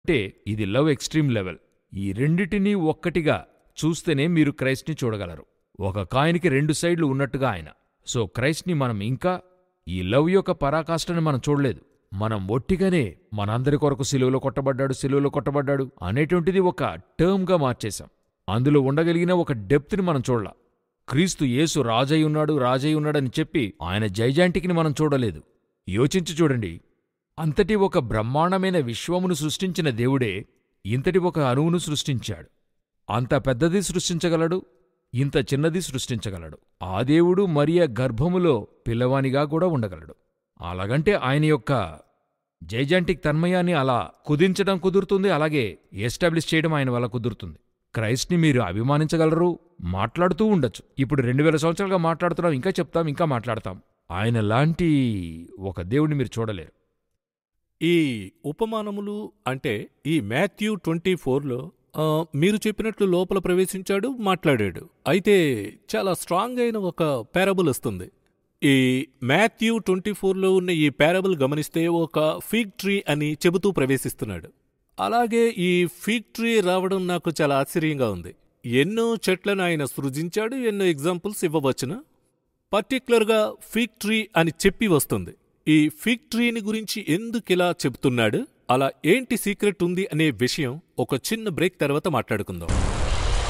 అంటే ఇది love extreme level ఈ రెండిటినీ ఒక్కటిగా చూస్తేనే మీరు క్రైస్ట్ని చూడగలరు ఒక కాయిన్కి రెండు సైడ్లు ఉన్నట్టుగా ఆయన సో క్రైస్ట్ని మనం ఇంకా ఈ లవ్ యొక్క పరాకాష్ఠని మనం చూడలేదు మనం ఒట్టిగానే మనందరి కొరకు సిలువలో కొట్టబడ్డాడు సిలువలో కొట్టబడ్డాడు అనేటువంటిది ఒక టర్మ్గా మార్చేశాం అందులో ఉండగలిగిన ఒక డెప్త్ని మనం చూడలా క్రీస్తు యేసు రాజై ఉన్నాడు రాజై ఉన్నాడని చెప్పి ఆయన జైజాంటికిని మనం చూడలేదు యోచించి చూడండి అంతటి ఒక బ్రహ్మాండమైన విశ్వమును సృష్టించిన దేవుడే ఇంతటి ఒక అణువును సృష్టించాడు అంత పెద్దది సృష్టించగలడు ఇంత చిన్నది సృష్టించగలడు ఆ దేవుడు మరియ గర్భములో పిల్లవానిగా కూడా ఉండగలడు అలాగంటే ఆయన యొక్క జైజాంటిక్ తన్మయాన్ని అలా కుదించడం కుదురుతుంది అలాగే ఎస్టాబ్లిష్ చేయడం ఆయన వల్ల కుదురుతుంది క్రైస్ట్ని మీరు అభిమానించగలరు మాట్లాడుతూ ఉండొచ్చు ఇప్పుడు రెండు వేల సంవత్సరాలుగా మాట్లాడుతున్నాం ఇంకా చెప్తాం ఇంకా మాట్లాడతాం ఆయన లాంటి ఒక దేవుడిని మీరు చూడలేరు ఈ ఉపమానములు అంటే ఈ మాథ్యూ ట్వంటీ ఫోర్లో మీరు చెప్పినట్లు లోపల ప్రవేశించాడు మాట్లాడాడు అయితే చాలా స్ట్రాంగ్ అయిన ఒక పారబుల్ వస్తుంది ఈ మాథ్యూ ట్వంటీ ఫోర్లో ఉన్న ఈ పారబుల్ గమనిస్తే ఒక ఫీగ్ ట్రీ అని చెబుతూ ప్రవేశిస్తున్నాడు అలాగే ఈ ఫీగ్ ట్రీ రావడం నాకు చాలా ఆశ్చర్యంగా ఉంది ఎన్నో చెట్లను ఆయన సృజించాడు ఎన్నో ఎగ్జాంపుల్స్ ఇవ్వవచ్చును పర్టిక్యులర్గా ఫీగ్ ట్రీ అని చెప్పి వస్తుంది ఈ ఫిగ్ ట్రీని గురించి ఎందుకిలా చెబుతున్నాడు అలా ఏంటి సీక్రెట్ ఉంది అనే విషయం ఒక చిన్న బ్రేక్ తర్వాత మాట్లాడుకుందాం